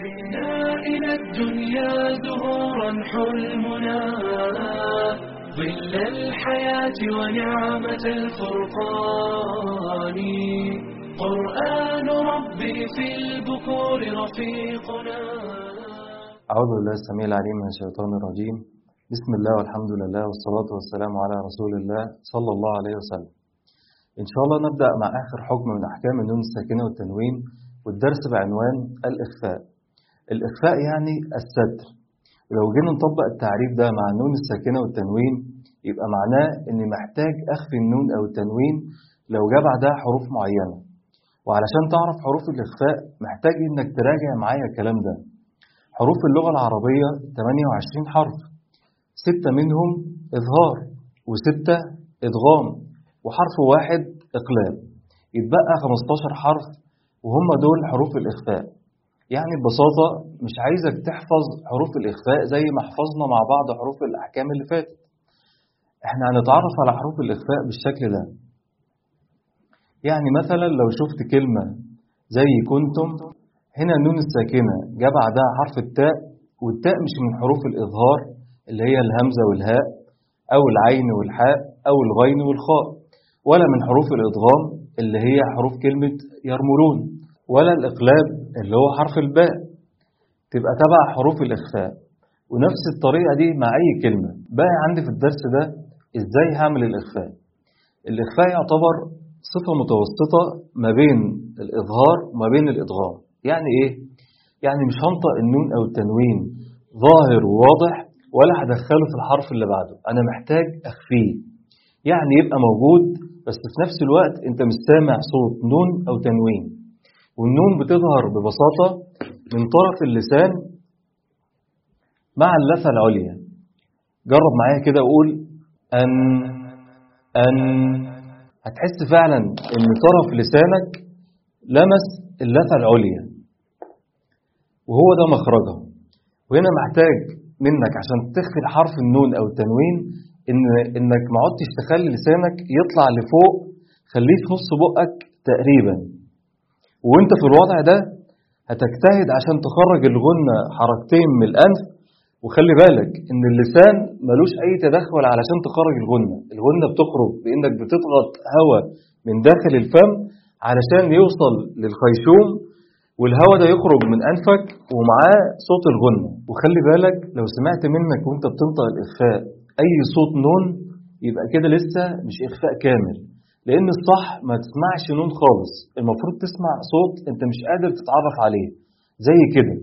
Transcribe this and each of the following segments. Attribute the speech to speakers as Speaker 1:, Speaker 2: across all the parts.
Speaker 1: جئنا إلى الدنيا زهورا حلمنا ظل الحياة ونعمة الفرقان قرآن ربي في البكور رفيقنا
Speaker 2: أعوذ بالله السميع العليم من الشيطان الرجيم بسم الله والحمد لله والصلاة والسلام على رسول الله صلى الله عليه وسلم إن شاء الله نبدأ مع آخر حكم من أحكام النون الساكنة والتنوين والدرس بعنوان الإخفاء الإخفاء يعني الستر ولو جينا نطبق التعريف ده مع النون الساكنة والتنوين يبقى معناه إني محتاج أخفي النون أو التنوين لو جاء بعدها حروف معينة وعلشان تعرف حروف الإخفاء محتاج إنك تراجع معايا الكلام ده حروف اللغة العربية 28 حرف ستة منهم إظهار وستة إدغام وحرف واحد إقلاب يتبقى 15 حرف وهم دول حروف الإخفاء يعني ببساطة مش عايزك تحفظ حروف الإخفاء زي ما حفظنا مع بعض حروف الأحكام اللي فاتت احنا هنتعرف على حروف الإخفاء بالشكل ده يعني مثلا لو شفت كلمة زي كنتم هنا النون الساكنة جاء بعدها حرف التاء والتاء مش من حروف الإظهار اللي هي الهمزة والهاء أو العين والحاء أو الغين والخاء ولا من حروف الإدغام اللي هي حروف كلمة يرملون ولا الإقلاب اللي هو حرف الباء تبقى تبع حروف الإخفاء ونفس الطريقة دي مع أي كلمة بقى عندي في الدرس ده إزاي هعمل الإخفاء الإخفاء يعتبر صفة متوسطة ما بين الإظهار وما بين الإدغام يعني إيه؟ يعني مش هنطق النون أو التنوين ظاهر وواضح ولا هدخله في الحرف اللي بعده أنا محتاج أخفيه يعني يبقى موجود بس في نفس الوقت أنت مش سامع صوت نون أو تنوين والنون بتظهر ببساطة من طرف اللسان مع اللثة العليا جرب معايا كده وقول أن أن هتحس فعلا ان طرف لسانك لمس اللثة العليا وهو ده مخرجها وهنا محتاج منك عشان تخفي الحرف النون او التنوين ان انك ما عدتش تخلي لسانك يطلع لفوق خليه في نص بقك تقريبا وانت في الوضع ده هتجتهد عشان تخرج الغنة حركتين من الانف وخلي بالك ان اللسان ملوش اي تدخل علشان تخرج الغنة الغنة بتخرج بانك بتضغط هواء من داخل الفم علشان يوصل للخيشوم والهواء ده يخرج من انفك ومعاه صوت الغنة وخلي بالك لو سمعت منك وانت بتنطق الاخفاء اي صوت نون يبقى كده لسه مش اخفاء كامل لان الصح ما تسمعش نون خالص المفروض تسمع صوت انت مش قادر تتعرف عليه زي كده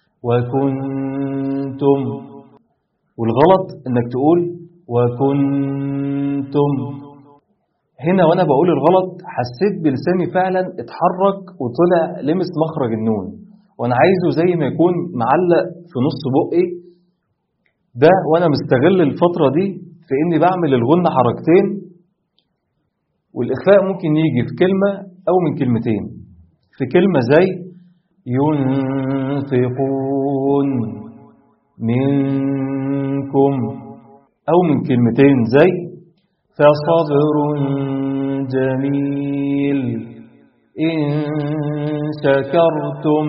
Speaker 2: وكنتم والغلط انك تقول وكنتم هنا وانا بقول الغلط حسيت بلساني فعلا اتحرك وطلع لمس مخرج النون وانا عايزه زي ما يكون معلق في نص بقي ده وانا مستغل الفترة دي في اني بعمل الغنة حركتين والاخفاء ممكن يجي في كلمة او من كلمتين في كلمة زي ينفقون منكم أو من كلمتين زي فصبر جميل إن شكرتم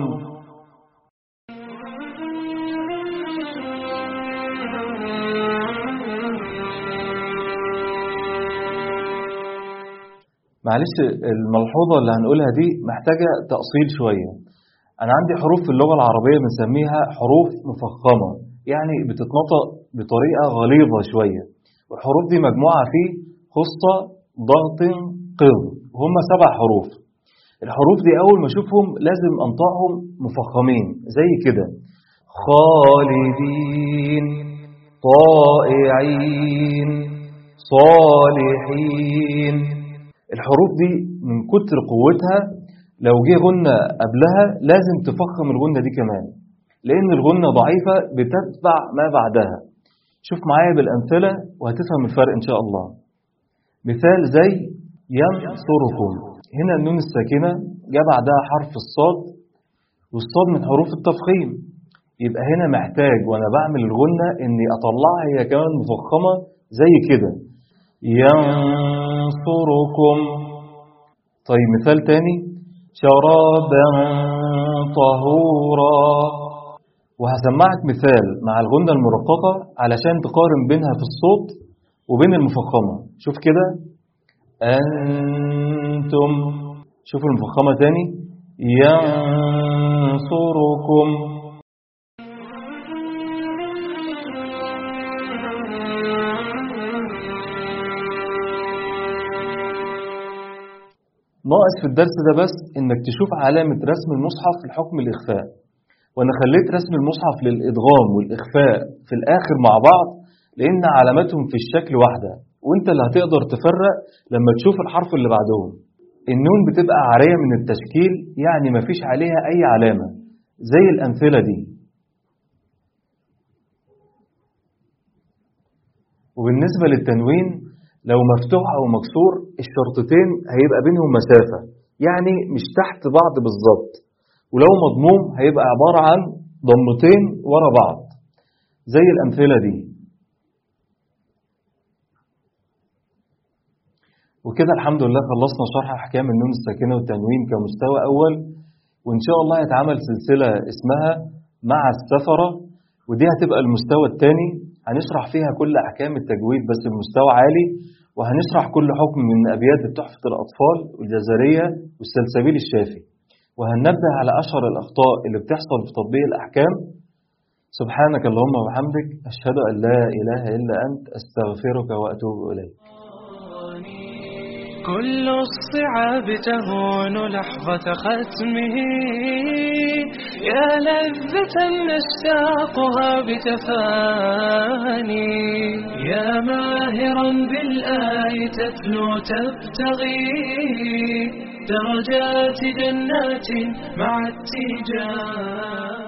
Speaker 2: معلش الملحوظة اللي هنقولها دي محتاجة تأصيل شوية أنا عندي حروف في اللغة العربية بنسميها حروف مفخمة يعني بتتنطق بطريقة غليظة شوية والحروف دي مجموعة في خصة ضغط قض وهم سبع حروف الحروف دي أول ما أشوفهم لازم أنطقهم مفخمين زي كده خالدين طائعين صالحين الحروف دي من كتر قوتها لو جه غنة قبلها لازم تفخم الغنة دي كمان لأن الغنة ضعيفة بتتبع ما بعدها شوف معايا بالأمثلة وهتفهم الفرق إن شاء الله مثال زي ينصركم هنا النون الساكنة جاء بعدها حرف الصاد والصاد من حروف التفخيم يبقى هنا محتاج وأنا بعمل الغنة إني أطلعها هي كمان مفخمة زي كده ينصركم طيب مثال تاني شرابا طهورا وهسمعك مثال مع الغنة المرققة علشان تقارن بينها في الصوت وبين المفخمة شوف كده أنتم شوفوا المفخمة تاني ينصركم ناقص في الدرس ده بس انك تشوف علامة رسم المصحف في الحكم الإخفاء وانا خليت رسم المصحف للإدغام والإخفاء في الآخر مع بعض لأن علاماتهم في الشكل واحدة وانت اللي هتقدر تفرق لما تشوف الحرف اللي بعدهم النون بتبقى عارية من التشكيل يعني مفيش عليها أي علامة زي الأمثلة دي وبالنسبة للتنوين لو مفتوح أو مكسور الشرطتين هيبقى بينهم مسافة يعني مش تحت بعض بالظبط ولو مضموم هيبقى عبارة عن ضمتين ورا بعض زي الأمثلة دي وكده الحمد لله خلصنا شرح أحكام النون الساكنة والتنوين كمستوى أول وإن شاء الله هيتعمل سلسلة اسمها مع السفرة ودي هتبقى المستوى الثاني هنشرح فيها كل أحكام التجويد بس بمستوى عالي وهنشرح كل حكم من أبيات تحفة الأطفال والجزرية والسلسبيل الشافي وهننبه على أشهر الأخطاء اللي بتحصل في تطبيق الأحكام سبحانك اللهم وبحمدك أشهد أن لا إله إلا أنت أستغفرك وأتوب إليك
Speaker 1: كل الصعاب تهون لحظة ختمه يا لذة نشتاقها بتفاني يا ماهرا بالآي تتلو تبتغي درجات جنات مع التجار